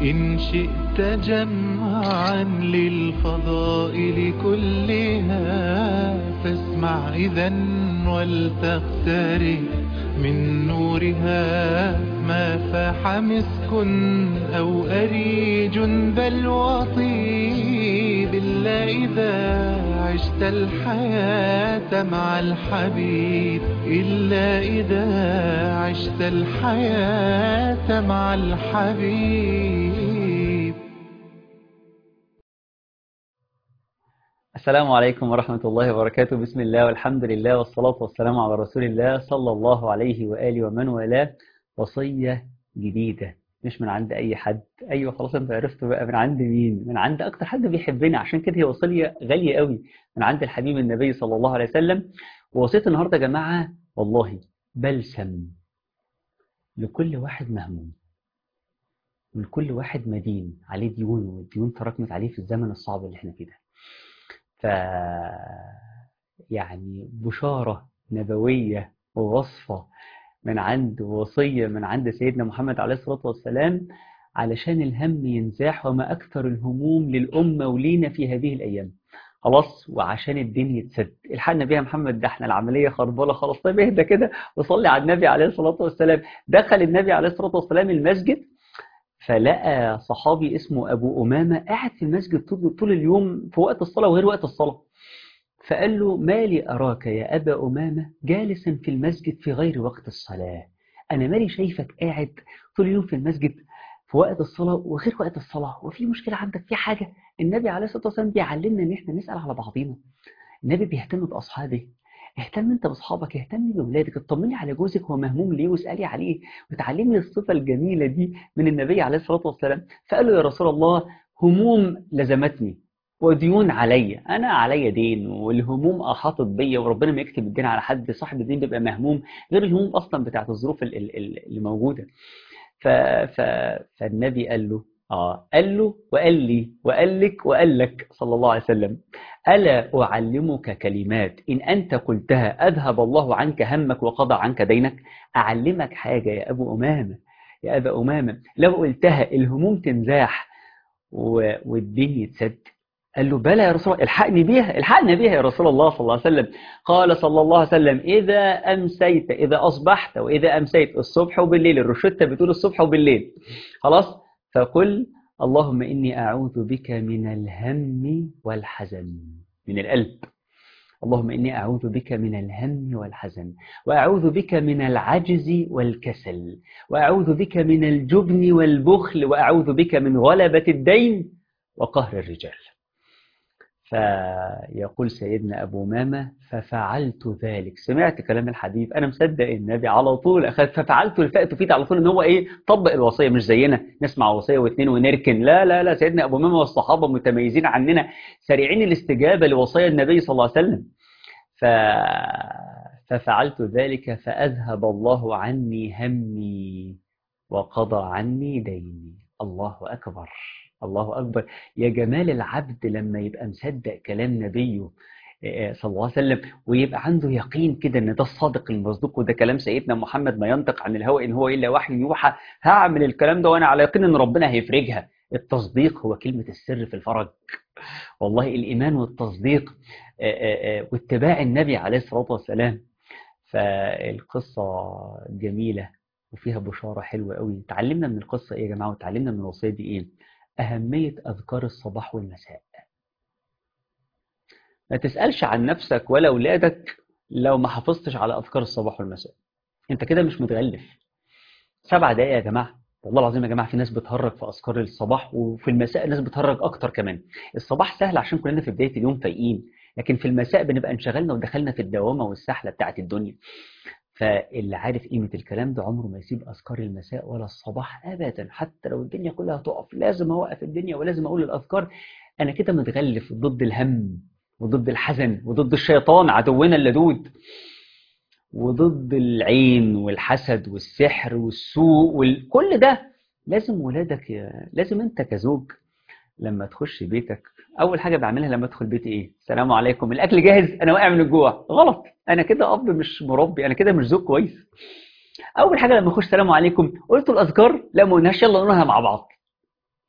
إن شئت جمعا للفضائل كلها فاسمع إذا ولتقترب من نورها ما فاح مسك أو أريج بل وطيب إلا إذا عشت الحياة مع الحبيب إلا إذا عشت الحياة مع الحبيب السلام عليكم ورحمة الله وبركاته بسم الله والحمد لله والصلاة والسلام على رسول الله صلى الله عليه وآله ومن والاه وصية جديدة مش من عند أي حد أيوة خلاص أنت عرفت بقى من عند مين من عند أكتر حد بيحبنا عشان كده هي وصية غالية قوي من عند الحبيب النبي صلى الله عليه وسلم ووصية النهاردة يا جماعة والله بلسم لكل واحد مهموم ولكل واحد مدين عليه ديون والديون تراكمت عليه في الزمن الصعب اللي احنا فيه ده ف يعني بشارة نبوية ووصفة من عند وصية من عند سيدنا محمد عليه الصلاة والسلام علشان الهم ينزاح وما أكثر الهموم للأمة ولينا في هذه الأيام خلاص وعشان الدين يتسد الحقنا بيها محمد ده احنا العملية خربانة خلاص طيب اهدى كده وصلي على النبي عليه الصلاة والسلام دخل النبي عليه الصلاة والسلام المسجد فلقى صحابي اسمه أبو أمامة قاعد في المسجد طول, طول اليوم في وقت الصلاة وغير وقت الصلاة فقال له ما لي أراك يا أبا أمامة جالسا في المسجد في غير وقت الصلاة أنا مالي شايفك قاعد طول اليوم في المسجد في وقت الصلاة وغير وقت الصلاة وفي مشكلة عندك في حاجة النبي عليه الصلاة والسلام بيعلمنا إن إحنا نسأل على بعضينا النبي بيهتم بأصحابه اهتم انت باصحابك اهتم باولادك اطمني على جوزك هو مهموم ليه واسالي عليه وتعلمي الصفه الجميله دي من النبي عليه الصلاه والسلام فقال له يا رسول الله هموم لزمتني وديون عليا انا عليا دين والهموم احاطت بيا وربنا ما يكتب الدين على حد صاحب الدين بيبقى مهموم غير الهموم اصلا بتاعت الظروف اللي موجوده ف... ف... فالنبي قال له اه قال له وقال لي وقال لك وقال لك صلى الله عليه وسلم ألا أعلمك كلمات إن أنت قلتها أذهب الله عنك همك وقضى عنك دينك أعلمك حاجة يا أبو أمامة يا أبا أمامة لو قلتها الهموم تنزاح والدين يتسد قال له بلى يا رسول الله الحقني بيها الحقني بيها يا رسول الله صلى الله عليه وسلم قال صلى الله عليه وسلم إذا أمسيت إذا أصبحت وإذا أمسيت الصبح وبالليل الروشتة بتقول الصبح وبالليل خلاص فقل اللهم إني أعوذ بك من الهم والحزن من القلب اللهم إني أعوذ بك من الهم والحزن وأعوذ بك من العجز والكسل وأعوذ بك من الجبن والبخل وأعوذ بك من غلبة الدين وقهر الرجال فيقول سيدنا أبو مامة ففعلت ذلك سمعت كلام الحبيب أنا مصدق النبي على طول أخذ ففعلت الفاء تفيد على طول إن هو إيه طبق الوصية مش زينا نسمع وصية واثنين ونركن لا لا لا سيدنا أبو مامة والصحابة متميزين عننا سريعين الاستجابة لوصايا النبي صلى الله عليه وسلم ف... ففعلت ذلك فأذهب الله عني همي وقضى عني ديني الله أكبر الله أكبر يا جمال العبد لما يبقى مصدق كلام نبيه صلى الله عليه وسلم ويبقى عنده يقين كده ان ده الصادق المصدوق وده كلام سيدنا محمد ما ينطق عن الهوى ان هو الا وحي يوحى هعمل الكلام ده وانا على يقين ان ربنا هيفرجها التصديق هو كلمة السر في الفرج والله الإيمان والتصديق واتباع النبي عليه الصلاة والسلام فالقصة جميلة وفيها بشارة حلوة قوي تعلمنا من القصة ايه يا جماعة وتعلمنا من الوصية دي ايه أهمية أذكار الصباح والمساء ما تسألش عن نفسك ولا أولادك لو ما حافظتش على أذكار الصباح والمساء أنت كده مش متغلف سبع دقايق يا جماعة والله العظيم يا جماعة في ناس بتهرج في أذكار الصباح وفي المساء ناس بتهرج أكتر كمان الصباح سهل عشان كلنا في بداية اليوم فايقين لكن في المساء بنبقى انشغلنا ودخلنا في الدوامة والسحلة بتاعت الدنيا فاللي عارف قيمة الكلام ده عمره ما يسيب أذكار المساء ولا الصباح أبدا حتى لو الدنيا كلها تقف لازم أوقف الدنيا ولازم أقول الأذكار أنا كده متغلف ضد الهم وضد الحزن وضد الشيطان عدونا اللدود وضد العين والحسد والسحر والسوء وكل ده لازم ولادك ي... لازم انت كزوج لما تخش بيتك اول حاجه بعملها لما ادخل بيتي ايه السلام عليكم الاكل جاهز انا واقع من الجوع غلط انا كده اب مش مربي انا كده مش زوج كويس اول حاجه لما اخش السلام عليكم قلت الاذكار لا ما قلناش يلا نقولها مع بعض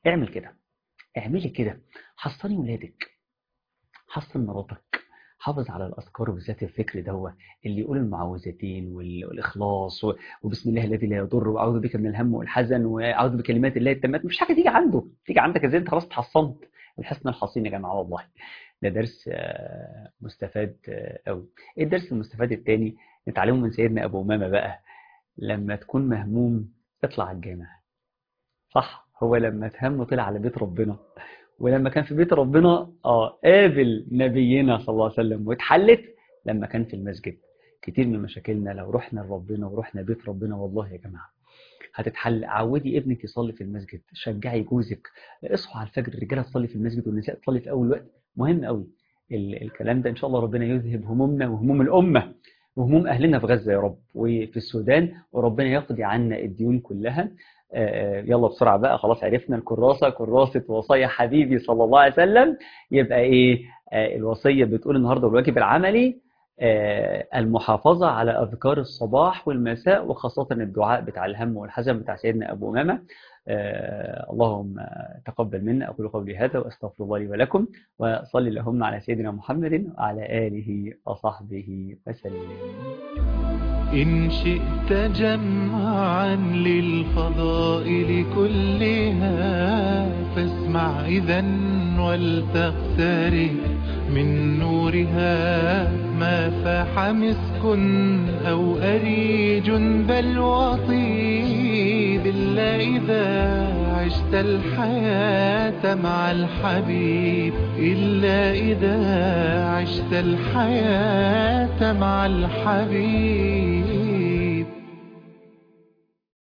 اعمل كده اعملي كده حصني ولادك حصن مراتك حافظ على الأذكار وبالذات الفكر دوا اللي يقول المعوذتين وال- والإخلاص و- وبسم الله الذي لا يضر وأعوذ بك من الهم والحزن وأعوذ بكلمات الله التامات مش حاجة تيجي عنده تيجي عندك ازاي انت خلاص اتحصنت الحصن الحصين يا جماعة والله ده درس آه، مستفاد آه، قوي ايه الدرس المستفاد التاني نتعلمه من سيدنا أبو أمامة بقى لما تكون مهموم اطلع على الجامع صح هو لما تهم طلع على بيت ربنا ولما كان في بيت ربنا اه قابل نبينا صلى الله عليه وسلم واتحلت لما كان في المسجد كتير من مشاكلنا لو رحنا لربنا ورحنا بيت ربنا والله يا جماعه هتتحل عودي ابنك يصلي في المسجد شجعي جوزك اصحوا على الفجر الرجاله تصلي في المسجد والنساء تصلي في اول وقت مهم قوي ال- الكلام ده ان شاء الله ربنا يذهب همومنا وهموم الامه وهموم اهلنا في غزه يا رب وفي السودان وربنا يقضي عنا الديون كلها آه، يلا بسرعة بقى خلاص عرفنا الكراسة كراسة وصايا حبيبي صلى الله عليه وسلم يبقى ايه آه، الوصية بتقول النهاردة الواجب العملي آه، المحافظة على أذكار الصباح والمساء وخاصة الدعاء بتاع الهم والحزن بتاع سيدنا أبو أمامة آه، اللهم تقبل منا أقول قولي هذا وأستغفر الله لي ولكم وصلي اللهم على سيدنا محمد وعلى آله وصحبه وسلم إن شئت جمعا للفضائل كلها فاسمع إذا ولتقترب من نورها ما فاح مسك أو أريج بل وطيب إلا إذا عشت الحياة مع الحبيب إلا إذا عشت الحياة مع الحبيب